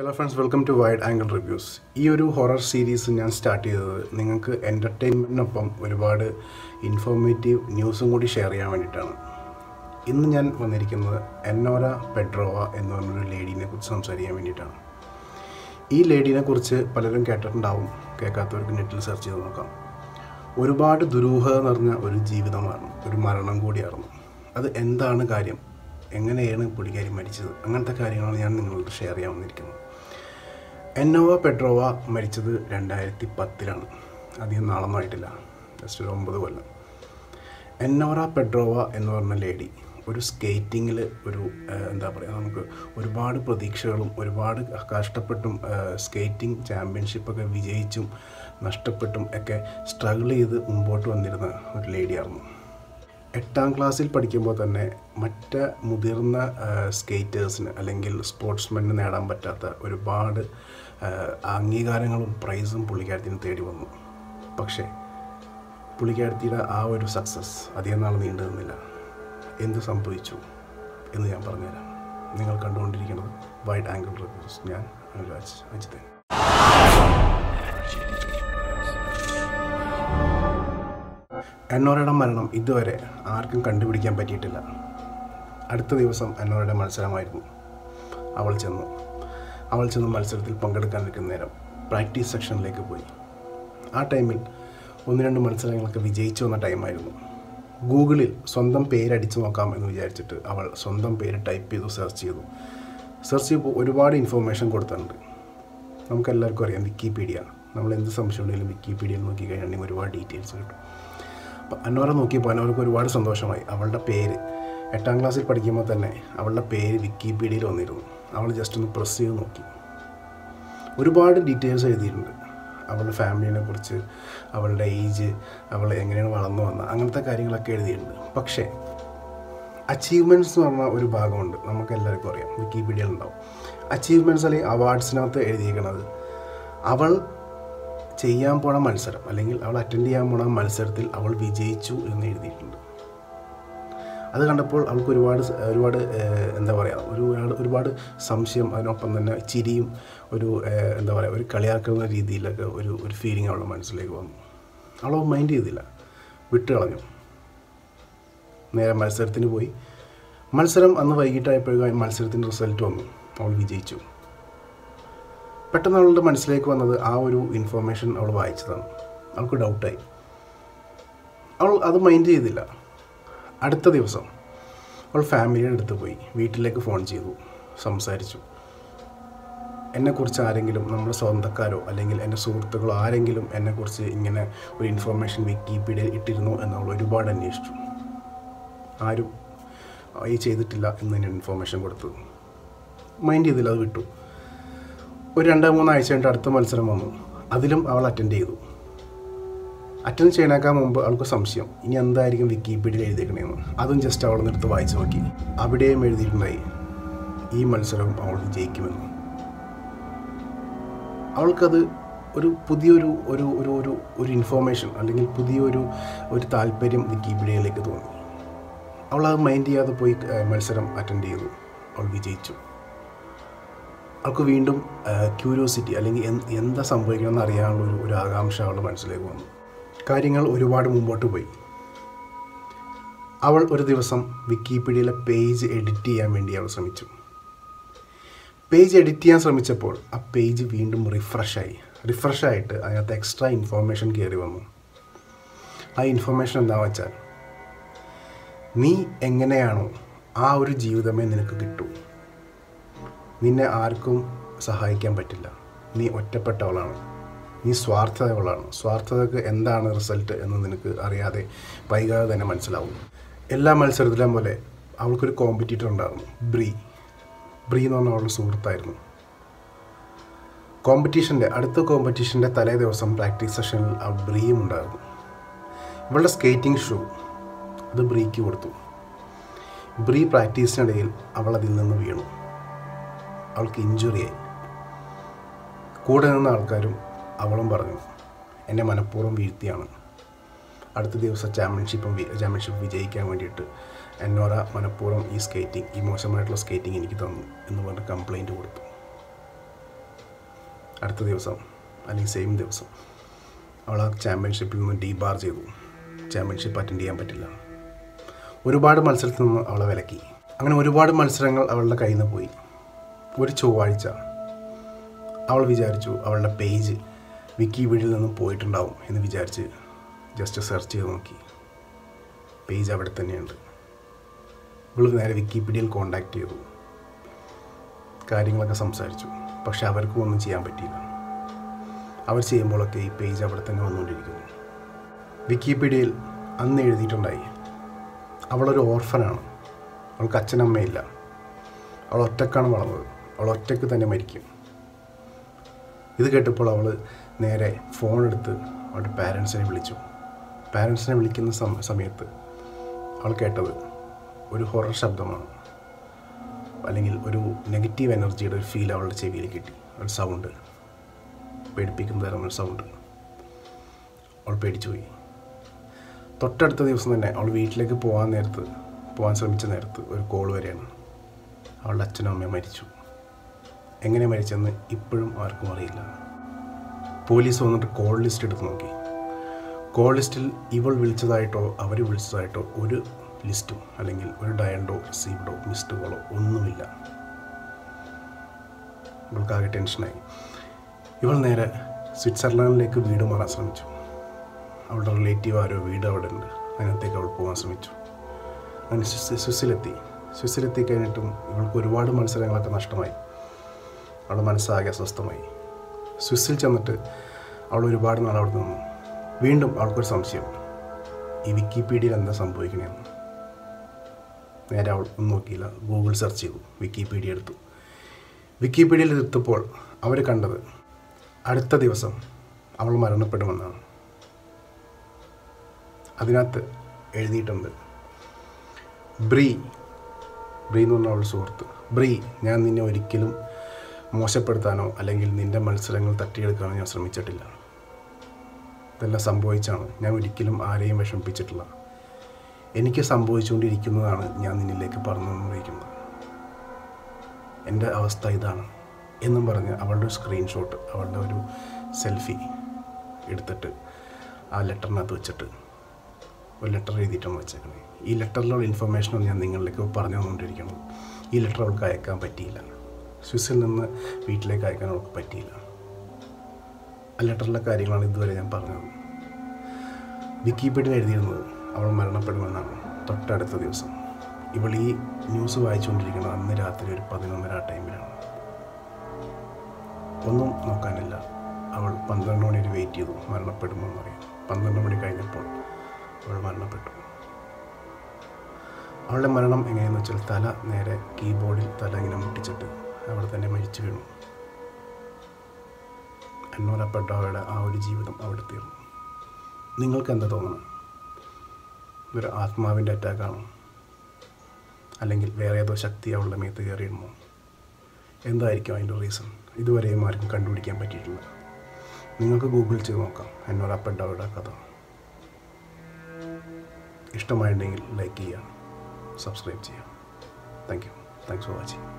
hello friends welcome to wide angle reviews ഈ ഒരു horror series ഞാൻ സ്റ്റാർട്ട് ചെയ്തത് നിങ്ങൾക്ക് എൻ്റർടൈൻമെൻറ്റിനൊപ്പം ഒരുപാട് ഇൻഫോർമേറ്റീവ് ന്യൂസും കൂടി ഷെയർ ചെയ്യാൻ വേണ്ടിയിട്ടാണ് ഇന്ന് ഞാൻ വന്നിരിക്കുന്നത് എന്നോര പെഡ്രോവ എന്ന് പറഞ്ഞൊരു ലേഡീനെ കുറിച്ച് സംസാരിക്കാൻ വേണ്ടിയിട്ടാണ് ഈ ലേഡീനെ കുറിച്ച് പലരും കേട്ടിട്ടുണ്ടാവും കേൾക്കാത്തവർക്ക് നെറ്റിൽ സെർച്ച് ചെയ്ത് നോക്കാം ഒരുപാട് ദുരൂഹത നിറഞ്ഞ ഒരു ജീവിതമാണ് ഒരു മരണം കൂടിയായിരുന്നു അത് എന്താണ് കാര്യം എങ്ങനെയാണ് പുള്ളിക്കാരി മരിച്ചത് അങ്ങനത്തെ കാര്യങ്ങളാണ് ഞാൻ നിങ്ങളോട് ഷെയർ ചെയ്യാൻ വന്നിരിക്കുന്നത് എന്നോവ പെട്രോവ മരിച്ചത് രണ്ടായിരത്തി പത്തിലാണ് അധികം നാളൊന്നും ആയിട്ടില്ല ജസ്റ്റ് ഒരു ഒമ്പത് കൊല്ലം എന്നോറ പെട്രോവ എന്ന് പറഞ്ഞ ലേഡി ഒരു സ്കേറ്റിങ്ങിൽ ഒരു ഏഹ്, എന്താ പറയുക നമുക്ക് ഒരുപാട് പ്രതീക്ഷകളും ഒരുപാട് കഷ്ടപ്പെട്ടും സ്കേറ്റിംഗ് ചാമ്പ്യൻഷിപ്പൊക്കെ വിജയിച്ചും നഷ്ടപ്പെട്ടും ഒക്കെ സ്ട്രഗിൾ ചെയ്ത് മുമ്പോട്ട് വന്നിരുന്ന ഒരു ലേഡിയായിരുന്നു എട്ടാം ക്ലാസ്സിൽ പഠിക്കുമ്പോൾ തന്നെ മറ്റ് മുതിർന്ന സ്കേറ്റേഴ്സിന് അല്ലെങ്കിൽ സ്പോർട്സ്മെന് നേടാൻ പറ്റാത്ത ഒരുപാട് ആ, അംഗീകാരങ്ങളും പ്രൈസും പുള്ളിക്കാരത്തിന് തേടി വന്നു പക്ഷേ പുള്ളിക്കാരത്തിയുടെ ആ ഒരു സക്സസ് അധികം നാൾ നീണ്ടു നിന്നില്ല എന്ത് സംഭവിച്ചു എന്ന് ഞാൻ പറഞ്ഞുതരാം നിങ്ങൾ കണ്ടുകൊണ്ടിരിക്കുന്നത് വൈഡ് ആംഗിൾ റിവ്യൂസ് ഞാൻ അനുരാജ് അജിതൻ എന്നോരയുടെ മരണം ഇതുവരെ ആർക്കും കണ്ടുപിടിക്കാൻ പറ്റിയിട്ടില്ല അടുത്ത ദിവസം എന്നോരയുടെ മത്സരമായിരുന്നു അവൾ ചെന്നു അവൾ ചെന്ന് മത്സരത്തിൽ പങ്കെടുക്കാൻ നിൽക്കുന്ന നേരം പ്രാക്ടീസ് സെക്ഷനിലേക്ക് പോയി ആ ടൈമിൽ ഒന്ന് രണ്ട് മത്സരങ്ങളൊക്കെ വിജയിച്ചു വന്ന ടൈമായിരുന്നു ഗൂഗിളിൽ സ്വന്തം പേര് അടിച്ചു നോക്കാം എന്ന് വിചാരിച്ചിട്ട് അവൾ സ്വന്തം പേര് ടൈപ്പ് ചെയ്തു സെർച്ച് ചെയ്തു സെർച്ച് ചെയ്യുമ്പോൾ ഒരുപാട് ഇൻഫർമേഷൻ കൊടുത്തിട്ടുണ്ട് നമുക്കെല്ലാവർക്കും അറിയാം വിക്കിപീഡിയ നമ്മൾ എന്ത് സംശയം ഉണ്ടെങ്കിലും വിക്കിപീഡിയയിൽ നോക്കി കഴിഞ്ഞിട്ടുണ്ടെങ്കിൽ ഒരുപാട് ഡീറ്റെയിൽസ് കിട്ടും അപ്പോൾ അന്നോറെ നോക്കിയപ്പോൾ അന്നോർക്ക് ഒരുപാട് സന്തോഷമായി അവളുടെ പേര് എട്ടാം ക്ലാസ്സിൽ പഠിക്കുമ്പോൾ തന്നെ അവളുടെ പേര് വിക്കിപീഡിയയിൽ വന്നിരുന്നു അവൾ ജസ്റ്റ് ഒന്ന് പ്രസ് ചെയ്ത് നോക്കി ഒരുപാട് ഡീറ്റെയിൽസ് എഴുതിയിട്ടുണ്ട് അവളുടെ ഫാമിലിനെ കുറിച്ച് അവളുടെ ഏജ് അവൾ എങ്ങനെയാണ് വളർന്നു വന്നത് അങ്ങനത്തെ കാര്യങ്ങളൊക്കെ എഴുതിയിട്ടുണ്ട് പക്ഷേ അച്ചീവ്മെൻറ്റ്സ് എന്ന് പറഞ്ഞ ഒരു ഭാഗമുണ്ട് നമുക്ക് എല്ലാവർക്കും അറിയാം വിക്കിപീഡിയയിൽ ഉണ്ടാവും അച്ചീവ്മെൻറ്റ്സ് അല്ലെങ്കിൽ അവാർഡ്സിനകത്ത് എഴുതിയിരിക്കുന്നത് അവൾ ചെയ്യാൻ പോണ മത്സരം അല്ലെങ്കിൽ അവൾ അറ്റൻഡ് ചെയ്യാൻ പോണ മത്സരത്തിൽ അവൾ വിജയിച്ചു എന്ന് എഴുതിയിട്ടുണ്ട് അത് കണ്ടപ്പോൾ അവൾക്ക് ഒരുപാട് സ- ഒരുപാട് ഏഹ്, എന്താ പറയുക ഒരു ഒരുപാട് ഒരുപാട് സംശയം അതിനൊപ്പം തന്നെ ചിരിയും ഒരു ഏഹ്, എന്താ പറയുക ഒരു കളിയാക്കുന്ന രീതിയിലൊക്കെ ഒരു ഒരു ഫീലിംഗ് അവളുടെ മനസ്സിലേക്ക് വന്നു അവൾ മൈൻഡ് ചെയ്തില്ല വിട്ട് കളഞ്ഞു നേരെ മത്സരത്തിന് പോയി മത്സരം അന്ന് വൈകിട്ടായപ്പോഴേക്കും മത്സരത്തിൻ്റെ റിസൾട്ട് വന്നു അവൾ വിജയിച്ചു പെട്ടെന്ന് അവളുടെ മനസ്സിലേക്ക് വന്നത് ആ ഒരു ഇൻഫർമേഷൻ അവൾ വായിച്ചതാണ് അവൾക്ക് ഡൗട്ടായി അവൾ അത് മൈൻഡ് ചെയ്തില്ല അടുത്ത ദിവസം അവൾ ഫാമിലിയുടെ അടുത്ത് പോയി വീട്ടിലേക്ക് ഫോൺ ചെയ്തു സംസാരിച്ചു എന്നെക്കുറിച്ച് ആരെങ്കിലും നമ്മുടെ സ്വന്തക്കാരോ അല്ലെങ്കിൽ എൻ്റെ സുഹൃത്തുക്കളോ ആരെങ്കിലും എന്നെക്കുറിച്ച് ഇങ്ങനെ ഒരു ഇൻഫർമേഷൻ വിക്കിപീഡിയയിൽ ഇട്ടിരുന്നോ എന്നവൾ ഒരുപാട് അന്വേഷിച്ചു ആരും ഈ ചെയ്തിട്ടില്ല എന്ന് തന്നെ ഇൻഫർമേഷൻ കൊടുത്തത് മൈൻഡ് ചെയ്തില്ല അത് വിട്ടു ഒരു രണ്ട് മൂന്നാഴ്ച കഴിഞ്ഞിട്ട് അടുത്ത മത്സരം വന്നു അതിലും അവൾ അറ്റൻഡ് ചെയ്തു അറ്റൻഡ് ചെയ്യണേക്കാൾ മുമ്പ് അവൾക്ക് സംശയം ഇനി എന്തായിരിക്കും വിക്കിപീഡിയയിൽ എഴുതിയേക്കണേന്ന് അതും ജസ്റ്റ് അവൾ എടുത്ത് വായിച്ചു നോക്കി അവിടെയും എഴുതിയിട്ടുണ്ടായി ഈ മത്സരവും അവൾ വിജയിക്കുമെന്ന് അവൾക്കത് ഒരു പുതിയൊരു ഒരു ഒരു ഒരു ഒരു ഇൻഫോർമേഷൻ അല്ലെങ്കിൽ പുതിയൊരു ഒരു താല്പര്യം വിക്കിപീഡിയയിലേക്ക് തോന്നി അവൾ അത് മൈൻഡ് ചെയ്യാതെ പോയി ഏഹ്, മത്സരം അറ്റൻഡ് ചെയ്തു അവൾ വിജയിച്ചു അവൾക്ക് വീണ്ടും ക്യൂരിയോസിറ്റി അല്ലെങ്കിൽ എന്ത് എന്താ സംഭവിക്കണമെന്ന് അറിയാനുള്ള ഒരു ഒരു ആകാംക്ഷ അവളുടെ മനസ്സിലേക്ക് വന്നു കാര്യങ്ങൾ ഒരുപാട് മുമ്പോട്ട് പോയി അവൾ ഒരു ദിവസം വിക്കിപീഡിയയിലെ പേജ് എഡിറ്റ് ചെയ്യാൻ വേണ്ടി അവൾ ശ്രമിച്ചു പേജ് എഡിറ്റ് ചെയ്യാൻ ശ്രമിച്ചപ്പോൾ ആ പേജ് വീണ്ടും റിഫ്രഷായി റിഫ്രഷായിട്ട് അതിനകത്ത് എക്സ്ട്രാ ഇൻഫോർമേഷൻ കയറി വന്നു ആ ഇൻഫോർമേഷൻ എന്താണെന്ന് വെച്ചാൽ നീ എങ്ങനെയാണോ ആ ഒരു ജീവിതമേ നിനക്ക് കിട്ടൂ നിന്നെ ആർക്കും സഹായിക്കാൻ പറ്റില്ല നീ ഒറ്റപ്പെട്ടവളാണ് നീ സ്വാർത്ഥതയുള്ളതാണ് സ്വാർത്ഥതയ്ക്ക് എന്താണ് റിസൾട്ട് എന്ന് നിനക്ക് അറിയാതെ വൈകാതെ തന്നെ മനസ്സിലാവും എല്ലാ മത്സരത്തിലും പോലെ അവൾക്കൊരു കോമ്പറ്റീറ്റർ ഉണ്ടായിരുന്നു ബ്രീ ബ്രീ എന്ന് പറഞ്ഞ അവളുടെ സുഹൃത്തായിരുന്നു കോമ്പറ്റീഷൻ്റെ അടുത്ത കോമ്പറ്റീഷൻ്റെ തലേ ദിവസം പ്രാക്ടീസ് സെഷനിൽ ആ ബ്രീയും ഉണ്ടായിരുന്നു ഇവളുടെ സ്കേറ്റിംഗ് ഷൂ അത് ബ്രീക്ക് കൊടുത്തു ബ്രീ പ്രാക്ടീസിനിടയിൽ അവൾ അതിൽ നിന്ന് വീണു അവൾക്ക് ഇഞ്ചുറിയായി കൂടെ നിന്ന ആൾക്കാരും അവളും പറഞ്ഞു എന്നെ മനഃപൂർവ്വം വീഴ്ത്തിയാണ് അടുത്ത ദിവസം ചാമ്പ്യൻഷിപ്പും വി- ചാമ്പ്യൻഷിപ്പ് വിജയിക്കാൻ വേണ്ടിയിട്ട് എന്നോര മനഃപൂർവ്വം ഈ സ്കേറ്റിംഗ് ഈ മോശമായിട്ടുള്ള സ്കേറ്റിംഗ് എനിക്ക് തന്നു എന്ന് പറഞ്ഞ് കംപ്ലൈൻറ്റ് കൊടുത്തു അടുത്ത ദിവസം അല്ലെങ്കിൽ സെയിം ദിവസം അവൾ ആ ചാമ്പ്യൻഷിപ്പിൽ നിന്ന് ഡീബാർ ചെയ്തു ചാമ്പ്യൻഷിപ്പ് അറ്റൻഡ് ചെയ്യാൻ പറ്റില്ല ഒരുപാട് മത്സരത്തിൽ നിന്ന് അവളെ വിലക്കി അങ്ങനെ ഒരുപാട് മത്സരങ്ങൾ അവളുടെ കയ്യിൽ നിന്ന് പോയി ഒരു ചൊവ്വാഴ്ച അവൾ വിചാരിച്ചു അവളുടെ പേജ് വിക്കിപീഡിയയിൽ നിന്നും പോയിട്ടുണ്ടാവും എന്ന് വിചാരിച്ച് ജസ്റ്റ് സെർച്ച് ചെയ്ത് നോക്കി പേജ് അവിടെ തന്നെയുണ്ട് ഇവൾ നേരെ വിക്കിപീഡിയയിൽ കോണ്ടാക്ട് ചെയ്തു കാര്യങ്ങളൊക്കെ സംസാരിച്ചു പക്ഷെ അവർക്കും ഒന്നും ചെയ്യാൻ പറ്റിയില്ല അവർ ചെയ്യുമ്പോഴൊക്കെ ഈ പേജ് അവിടെ തന്നെ വന്നുകൊണ്ടിരിക്കുന്നു വിക്കിപീഡിയയിൽ അന്ന് എഴുതിയിട്ടുണ്ടായി അവളൊരു ഓർഫനാണ് അവൾക്ക് അച്ഛനമ്മയില്ല അവൾ ഒറ്റക്കാണ് വളർന്നത് അവൾ ഒറ്റയ്ക്ക് തന്നെ മരിക്കും ഇത് കേട്ടപ്പോൾ അവൾ നേരെ ഫോൺ എടുത്ത് അവളുടെ പാരൻസിനെ വിളിച്ചു പാരൻസിനെ വിളിക്കുന്ന സം- സമയത്ത് അവൾ കേട്ടത് ഒരു ഹൊറർ ശബ്ദമാണ് അല്ലെങ്കിൽ ഒരു നെഗറ്റീവ് എനർജിയുടെ ഒരു ഫീൽ അവളുടെ ചെവിയിൽ കിട്ടി ഒരു സൗണ്ട് പേടിപ്പിക്കുന്ന തരം ഒരു സൗണ്ട് അവൾ പേടിച്ചുപോയി തൊട്ടടുത്ത ദിവസം തന്നെ അവൾ വീട്ടിലേക്ക് പോകാൻ നേരത്ത് പോകാൻ ശ്രമിച്ച നേരത്ത് ഒരു കോൾ വരെയാണ് അവളുടെ അച്ഛനും അമ്മയും മരിച്ചു എങ്ങനെ മരിച്ചെന്ന് ഇപ്പോഴും ആർക്കും അറിയില്ല പോലീസ് വന്നിട്ട് കോൾ ലിസ്റ്റ് എടുത്ത് നോക്കി കോൾ ലിസ്റ്റിൽ ഇവൾ വിളിച്ചതായിട്ടോ അവർ വിളിച്ചതായിട്ടോ ഒരു ലിസ്റ്റും അല്ലെങ്കിൽ ഒരു ഡയൻഡോ സീഡോ മിസ്ഡ് കോളോ ഒന്നുമില്ല ഇവൾക്കാകെ ടെൻഷനായി ഇവൾ നേരെ സ്വിറ്റ്സർലാൻഡിലേക്ക് വീട് മാറാൻ ശ്രമിച്ചു അവളുടെ റിലേറ്റീവ് ആരോ വീട് അവിടെ ഉണ്ട് അതിനകത്തേക്ക് അവൾ പോകാൻ ശ്രമിച്ചു അങ്ങനെ സ്വിസ് സ്വിസ്സിലെത്തി സ്വിസ്സിലെത്തി കഴിഞ്ഞിട്ടും ഇവൾക്ക് ഒരുപാട് മത്സരങ്ങളൊക്കെ നഷ്ടമായി അവളുടെ മനസ്സാകെ അസ്വസ്ഥമായി സ്വിസ്സിൽ ചെന്നിട്ട് അവൾ ഒരുപാട് നാൾ അവിടെ നിന്നു വീണ്ടും അവൾക്കൊരു സംശയം ഈ വിക്കിപീഡിയയിൽ എന്താ സംഭവിക്കണേന്ന് നേരെ അവൾ ഒന്നും നോക്കിയില്ല ഗൂഗിൾ സെർച്ച് ചെയ്തു വിക്കിപീഡിയ എടുത്തു വിക്കിപീഡിയയിൽ എടുത്തപ്പോൾ അവർ കണ്ടത് അടുത്ത ദിവസം അവൾ മരണപ്പെടുമെന്നാണ് അതിനകത്ത് എഴുതിയിട്ടുണ്ട് ബ്രീ ബ്രീ എന്ന് പറഞ്ഞ അവളുടെ സുഹൃത്ത് ബ്രീ ഞാൻ നിന്നെ ഒരിക്കലും മോശപ്പെടുത്താനോ അല്ലെങ്കിൽ നിന്റെ മത്സരങ്ങൾ തട്ടിയെടുക്കാനോ ഞാൻ ശ്രമിച്ചിട്ടില്ല ഇതെല്ലാം സംഭവിച്ചാണ് ഞാൻ ഒരിക്കലും ആരെയും വിഷമിപ്പിച്ചിട്ടില്ല എനിക്ക് സംഭവിച്ചുകൊണ്ടിരിക്കുന്നതാണ് ഞാൻ നിന്നിലേക്ക് പറഞ്ഞു തന്നിരിക്കുന്നത് എൻ്റെ അവസ്ഥ ഇതാണ് എന്നും പറഞ്ഞ് അവളുടെ ഒരു സ്ക്രീൻഷോട്ട് അവളുടെ ഒരു സെൽഫി എടുത്തിട്ട് ആ ലെറ്ററിനകത്ത് വെച്ചിട്ട് ഒരു ലെറ്റർ എഴുതിയിട്ടാണ് വെച്ചേക്കണേ ഈ ലെറ്ററിലുള്ള ഇൻഫർമേഷനാണ് ഞാൻ നിങ്ങളിലേക്ക് പറഞ്ഞു തന്നുകൊണ്ടിരിക്കണം ഈ ലെറ്റർ അവൾക്ക് അയക്കാൻ പറ്റിയില്ല സ്വിസ്സിൽ നിന്ന് വീട്ടിലേക്ക് അയക്കാൻ അവൾക്ക് പറ്റിയില്ല ആ ലെറ്ററിലെ കാര്യങ്ങളാണ് ഇതുവരെ ഞാൻ പറഞ്ഞത് വിക്കിപീഡിയയിൽ എഴുതിയിരുന്നത് അവൾ മരണപ്പെടുമെന്നാണ് തൊട്ടടുത്ത ദിവസം ഇവൾ ഈ ന്യൂസ് വായിച്ചുകൊണ്ടിരിക്കുന്നത് അന്ന് രാത്രി ഒരു പതിനൊന്നര ആ ടൈമിലാണ് ഒന്നും നോക്കാനില്ല അവൾ പന്ത്രണ്ട് മണി വരെ വെയിറ്റ് ചെയ്തു മരണപ്പെടുമെന്ന് അറിയാം പന്ത്രണ്ട് മണി കഴിഞ്ഞപ്പോൾ അവൾ മരണപ്പെട്ടു അവളുടെ മരണം എങ്ങനെയെന്ന് വെച്ചാൽ തല നേരെ കീബോർഡിൽ തല ഇങ്ങനെ മുട്ടിച്ചിട്ട് അവിടെ തന്നെ മരിച്ചു വീണു എന്നോടപ്പെട്ട അവളുടെ ആ ഒരു ജീവിതം അവിടെ തീർന്നു നിങ്ങൾക്ക് എന്താ തോന്നണം ഇതൊരു ആത്മാവിൻ്റെ അറ്റാക്കാണോ അല്ലെങ്കിൽ വേറെ ഏതോ ശക്തി അവളുടെ മേത്ത് കയറിയിടുമോ എന്തായിരിക്കും അതിൻ്റെ റീസൺ ഇതുവരെയും ആർക്കും കണ്ടുപിടിക്കാൻ പറ്റിയിട്ടില്ല നിങ്ങൾക്ക് ഗൂഗിൾ ചെയ്ത് നോക്കാം എന്നോടപ്പെട്ട അവളുടെ കഥ ഇഷ്ടമായിട്ടുണ്ടെങ്കിൽ ലൈക്ക് ചെയ്യുക സബ്സ്ക്രൈബ് ചെയ്യുക thank you thanks for watching